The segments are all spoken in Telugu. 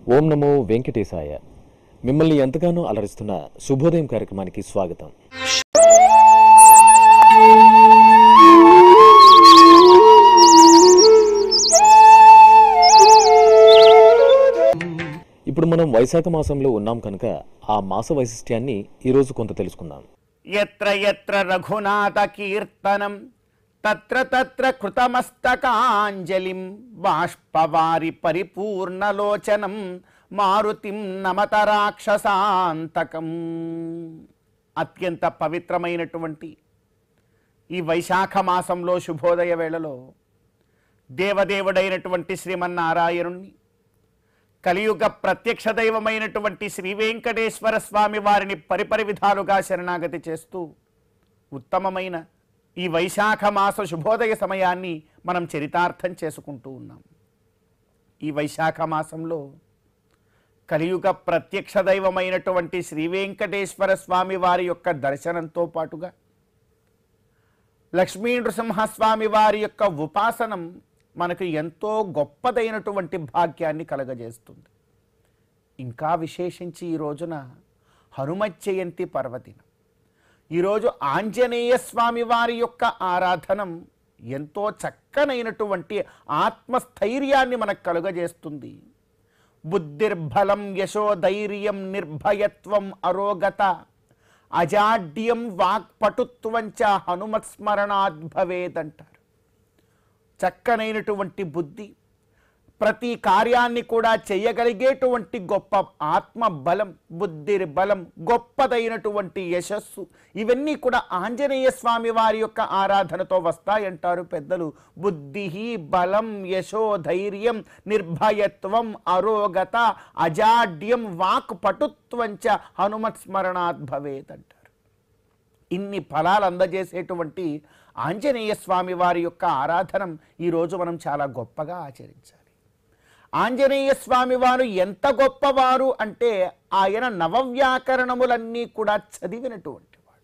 ఓం నమో వెంకటేశాయ మిమ్మల్ని ఎంతగానో అలరిస్తున్న శుభోదయం కార్యక్రమానికి స్వాగతం ఇప్పుడు మనం వైశాఖ మాసంలో ఉన్నాం కనుక ఆ మాస వైశిష్ట్యాన్ని ఈరోజు కొంత తెలుసుకుందాం ఎత్ర ఎత్ర రఘునాథ కీర్తనం తత్ర తత్ర కృతమస్తకాంజలిం బాష్పవారి పరిపూర్ణలోచనం మారుతిం నమత రాక్షసాంతకం అత్యంత పవిత్రమైనటువంటి ఈ వైశాఖ మాసంలో శుభోదయ వేళలో దేవదేవుడైనటువంటి శ్రీమన్నారాయణుణ్ణి కలియుగ ప్రత్యక్ష దైవమైనటువంటి శ్రీ వెంకటేశ్వర స్వామి వారిని పరిపరి విధాలుగా శరణాగతి చేస్తూ ఉత్తమమైన ఈ వైశాఖ మాస శుభోదయ సమయాన్ని మనం చరితార్థం చేసుకుంటూ ఉన్నాం ఈ వైశాఖ మాసంలో కలియుగ ప్రత్యక్ష దైవమైనటువంటి శ్రీ వెంకటేశ్వర స్వామి వారి యొక్క దర్శనంతో పాటుగా లక్ష్మీ నృసింహస్వామి వారి యొక్క ఉపాసనం మనకు ఎంతో గొప్పదైనటువంటి భాగ్యాన్ని కలగజేస్తుంది ఇంకా విశేషించి ఈ రోజున హనుమత్ జయంతి పర్వదినం ఈరోజు ఆంజనేయ స్వామి వారి యొక్క ఆరాధనం ఎంతో చక్కనైనటువంటి ఆత్మస్థైర్యాన్ని మనకు కలుగజేస్తుంది బుద్ధిర్బలం యశోధైర్యం నిర్భయత్వం అరోగత అజాడ్యం వాక్పటుత్వంచ హనుమత్స్మరణాద్భవేదంటారు చక్కనైనటువంటి బుద్ధి ప్రతి కార్యాన్ని కూడా చేయగలిగేటువంటి గొప్ప ఆత్మ బలం బుద్ధి బలం గొప్పదైనటువంటి యశస్సు ఇవన్నీ కూడా ఆంజనేయ స్వామి వారి యొక్క ఆరాధనతో వస్తాయంటారు పెద్దలు బుద్ధి బలం యశో ధైర్యం నిర్భయత్వం అరోగత అజాడ్యం వాక్ పటుత్వంచ హనుమత్ స్మరణాత్ భవేత్ అంటారు ఇన్ని ఫలాలు అందజేసేటువంటి ఆంజనేయ స్వామి వారి యొక్క ఆరాధనం ఈరోజు మనం చాలా గొప్పగా ఆచరించాలి ఆంజనేయ స్వామి వారు ఎంత గొప్పవారు అంటే ఆయన నవవ్యాకరణములన్నీ కూడా చదివినటువంటి వాడు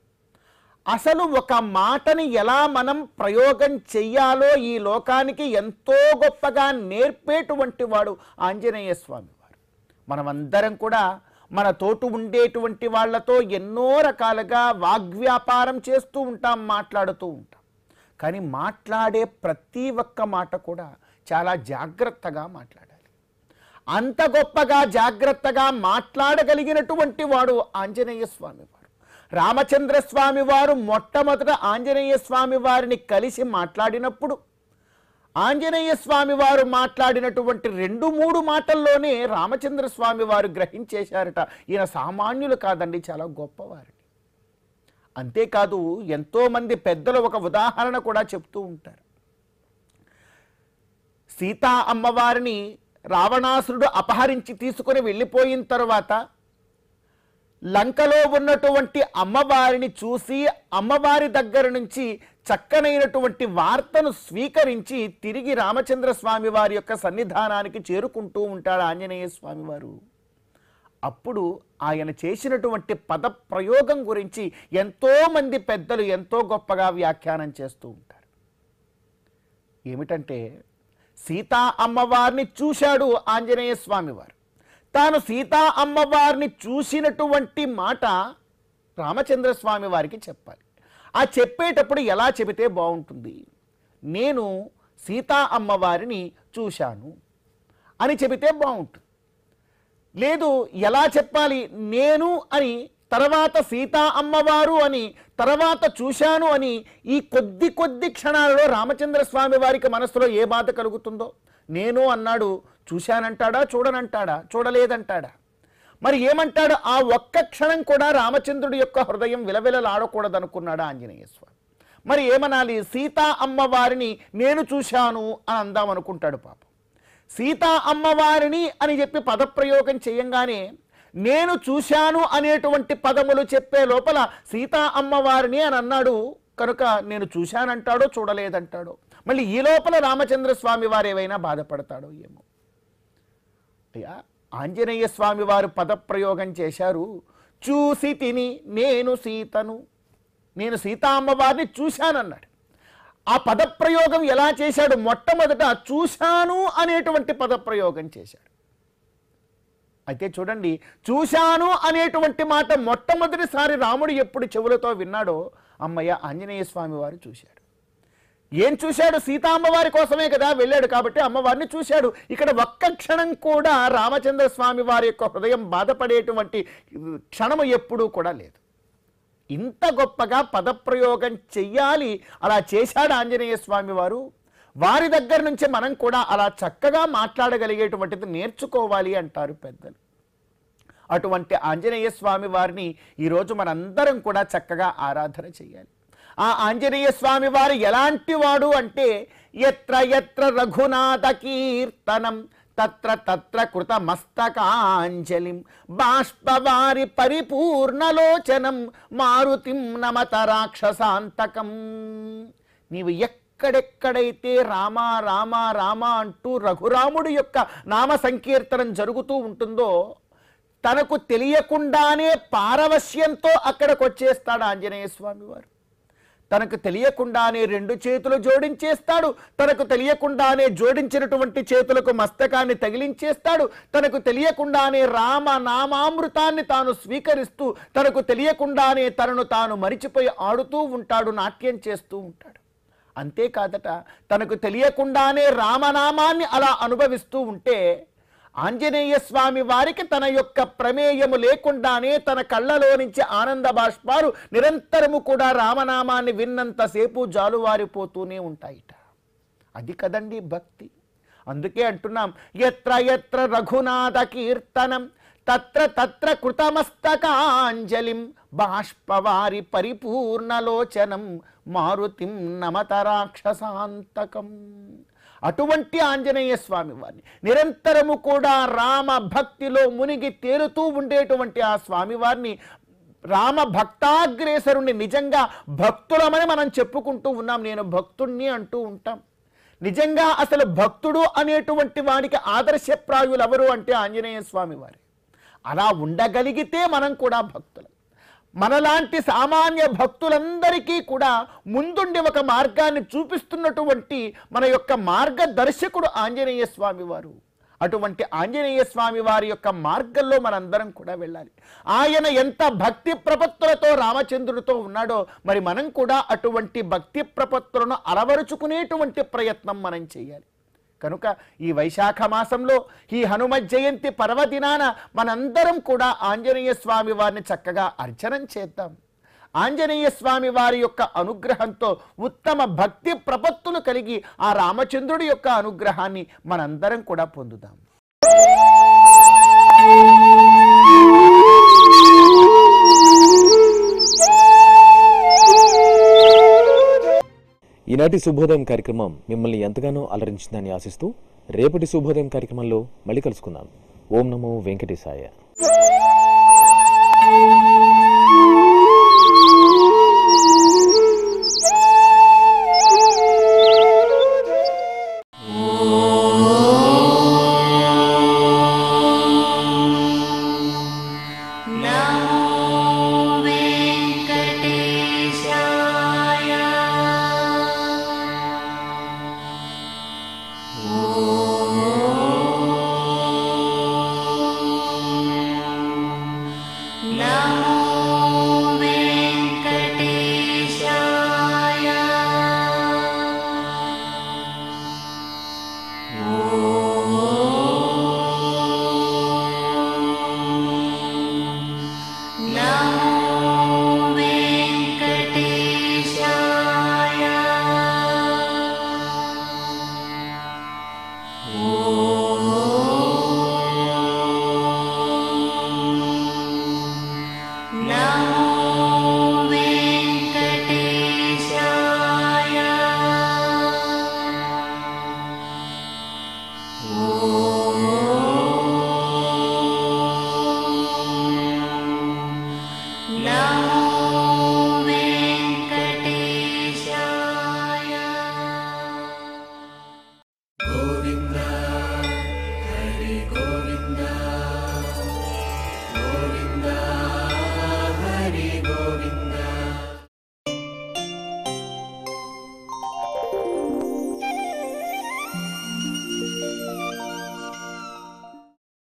అసలు ఒక మాటని ఎలా మనం ప్రయోగం చెయ్యాలో ఈ లోకానికి ఎంతో గొప్పగా నేర్పేటువంటి వాడు ఆంజనేయ స్వామి వారు మనమందరం కూడా మన తోటు ఉండేటువంటి వాళ్ళతో ఎన్నో రకాలుగా వాగ్వ్యాపారం చేస్తూ ఉంటాం మాట్లాడుతూ ఉంటాం కానీ మాట్లాడే ప్రతి ఒక్క మాట కూడా చాలా జాగ్రత్తగా మాట్లాడాలి అంత గొప్పగా జాగ్రత్తగా మాట్లాడగలిగినటువంటి వాడు ఆంజనేయ స్వామి వారు రామచంద్ర స్వామి వారు మొట్టమొదట ఆంజనేయ స్వామి వారిని కలిసి మాట్లాడినప్పుడు ఆంజనేయ స్వామి వారు మాట్లాడినటువంటి రెండు మూడు మాటల్లోనే రామచంద్ర స్వామి వారు గ్రహించేశారట ఈయన సామాన్యులు కాదండి చాలా గొప్పవారిని అంతేకాదు ఎంతోమంది పెద్దలు ఒక ఉదాహరణ కూడా చెప్తూ ఉంటారు సీతా అమ్మవారిని రావణాసురుడు అపహరించి తీసుకొని వెళ్ళిపోయిన తర్వాత లంకలో ఉన్నటువంటి అమ్మవారిని చూసి అమ్మవారి దగ్గర నుంచి చక్కనైనటువంటి వార్తను స్వీకరించి తిరిగి రామచంద్ర స్వామి వారి యొక్క సన్నిధానానికి చేరుకుంటూ ఉంటాడు ఆంజనేయ స్వామి వారు అప్పుడు ఆయన చేసినటువంటి పద ప్రయోగం గురించి ఎంతో మంది పెద్దలు ఎంతో గొప్పగా వ్యాఖ్యానం చేస్తూ ఉంటారు ఏమిటంటే సీతా అమ్మవారిని చూశాడు ఆంజనేయ స్వామి వారు తాను సీతా అమ్మవారిని చూసినటువంటి మాట రామచంద్ర స్వామి వారికి చెప్పాలి ఆ చెప్పేటప్పుడు ఎలా చెబితే బాగుంటుంది నేను సీతా అమ్మవారిని చూశాను అని చెబితే బాగుంటుంది లేదు ఎలా చెప్పాలి నేను అని తర్వాత సీతా అమ్మవారు అని తర్వాత చూశాను అని ఈ కొద్ది కొద్ది క్షణాలలో రామచంద్ర స్వామి వారికి మనసులో ఏ బాధ కలుగుతుందో నేను అన్నాడు చూశానంటాడా చూడనంటాడా చూడలేదంటాడా మరి ఏమంటాడు ఆ ఒక్క క్షణం కూడా రామచంద్రుడి యొక్క హృదయం విలవిలలాడకూడదనుకున్నాడు ఆంజనేయ స్వామి మరి ఏమనాలి సీతా అమ్మవారిని నేను చూశాను అని అందాం అనుకుంటాడు పాపం సీతా అమ్మవారిని అని చెప్పి పదప్రయోగం చేయంగానే నేను చూశాను అనేటువంటి పదములు చెప్పే లోపల సీతా అమ్మవారిని అని అన్నాడు కనుక నేను చూశానంటాడో చూడలేదంటాడో మళ్ళీ ఈ లోపల రామచంద్ర స్వామి వారు ఏవైనా బాధపడతాడో ఏమో అయ్యా ఆంజనేయ స్వామి వారు పదప్రయోగం చేశారు చూసి తిని నేను సీతను నేను సీతా అమ్మవారిని చూశానన్నాడు ఆ పదప్రయోగం ఎలా చేశాడు మొట్టమొదట చూశాను అనేటువంటి పదప్రయోగం చేశాడు అయితే చూడండి చూశాను అనేటువంటి మాట మొట్టమొదటిసారి రాముడు ఎప్పుడు చెవులతో విన్నాడో అమ్మయ్య ఆంజనేయ స్వామి వారు చూశాడు ఏం చూశాడు సీతా అమ్మవారి కోసమే కదా వెళ్ళాడు కాబట్టి అమ్మవారిని చూశాడు ఇక్కడ ఒక్క క్షణం కూడా రామచంద్ర స్వామి వారి యొక్క హృదయం బాధపడేటువంటి క్షణము ఎప్పుడూ కూడా లేదు ఇంత గొప్పగా పదప్రయోగం చెయ్యాలి అలా చేశాడు ఆంజనేయ స్వామి వారు వారి దగ్గర నుంచి మనం కూడా అలా చక్కగా మాట్లాడగలిగేటువంటిది నేర్చుకోవాలి అంటారు పెద్దలు అటువంటి ఆంజనేయ స్వామి వారిని ఈరోజు మనందరం కూడా చక్కగా ఆరాధన చేయాలి ఆ ఆంజనేయ స్వామి వారు ఎలాంటి వాడు అంటే ఎత్ర ఎత్ర రఘునాథ కీర్తనం తత్ర తత్ర కృత మస్తకాంజలిం బాష్పవారి పరిపూర్ణలోచనం మారుతిం నమత రాక్షసాంతకం నీవు ఎక్కడెక్కడైతే రామ రామ రామ అంటూ రఘురాముడి యొక్క నామ సంకీర్తనం జరుగుతూ ఉంటుందో తనకు తెలియకుండానే పారవశ్యంతో అక్కడికి వచ్చేస్తాడు ఆంజనేయ స్వామి వారు తనకు తెలియకుండానే రెండు చేతులు జోడించేస్తాడు తనకు తెలియకుండానే జోడించినటువంటి చేతులకు మస్తకాన్ని తగిలించేస్తాడు తనకు తెలియకుండానే రామ నామామృతాన్ని తాను స్వీకరిస్తూ తనకు తెలియకుండానే తనను తాను మరిచిపోయి ఆడుతూ ఉంటాడు నాట్యం చేస్తూ ఉంటాడు అంతేకాదట తనకు తెలియకుండానే రామనామాన్ని అలా అనుభవిస్తూ ఉంటే ఆంజనేయ స్వామి వారికి తన యొక్క ప్రమేయము లేకుండానే తన కళ్ళలో నుంచి ఆనంద బాష్పాలు నిరంతరము కూడా రామనామాన్ని విన్నంతసేపు జాలువారిపోతూనే ఉంటాయిట అది కదండి భక్తి అందుకే అంటున్నాం ఎత్ర ఎత్ర రఘునాథ కీర్తనం తత్ర తత్ర కృతమస్తకాంజలిం బాష్పవారి పరిపూర్ణలోచనం మారుతిం నమత రాక్షసాంతకం అటువంటి ఆంజనేయ స్వామి వారిని నిరంతరము కూడా రామ భక్తిలో మునిగి తేలుతూ ఉండేటువంటి ఆ స్వామివారిని రామ భక్తాగ్రేసరుణ్ణి నిజంగా భక్తులమని మనం చెప్పుకుంటూ ఉన్నాం నేను భక్తుణ్ణి అంటూ ఉంటాం నిజంగా అసలు భక్తుడు అనేటువంటి వాడికి ఆదర్శప్రాయులు ఎవరు అంటే ఆంజనేయ స్వామి వారి అలా ఉండగలిగితే మనం కూడా భక్తులం మనలాంటి సామాన్య భక్తులందరికీ కూడా ముందుండి ఒక మార్గాన్ని చూపిస్తున్నటువంటి మన యొక్క మార్గదర్శకుడు ఆంజనేయ స్వామి వారు అటువంటి ఆంజనేయ స్వామి వారి యొక్క మార్గంలో మనందరం కూడా వెళ్ళాలి ఆయన ఎంత భక్తి ప్రపత్తులతో రామచంద్రుడితో ఉన్నాడో మరి మనం కూడా అటువంటి భక్తి ప్రపత్తులను అలవరుచుకునేటువంటి ప్రయత్నం మనం చేయాలి కనుక ఈ వైశాఖ మాసంలో ఈ హనుమ జయంతి పర్వదినాన మనందరం కూడా ఆంజనేయ స్వామి వారిని చక్కగా అర్చనం చేద్దాం ఆంజనేయ స్వామి వారి యొక్క అనుగ్రహంతో ఉత్తమ భక్తి ప్రపత్తులు కలిగి ఆ రామచంద్రుడి యొక్క అనుగ్రహాన్ని మనందరం కూడా పొందుదాం ఈనాటి శుభోదయం కార్యక్రమం మిమ్మల్ని ఎంతగానో అలరించిందని ఆశిస్తూ రేపటి శుభోదయం కార్యక్రమంలో మళ్ళీ కలుసుకుందాం ఓం నమో వెంకటేశాయ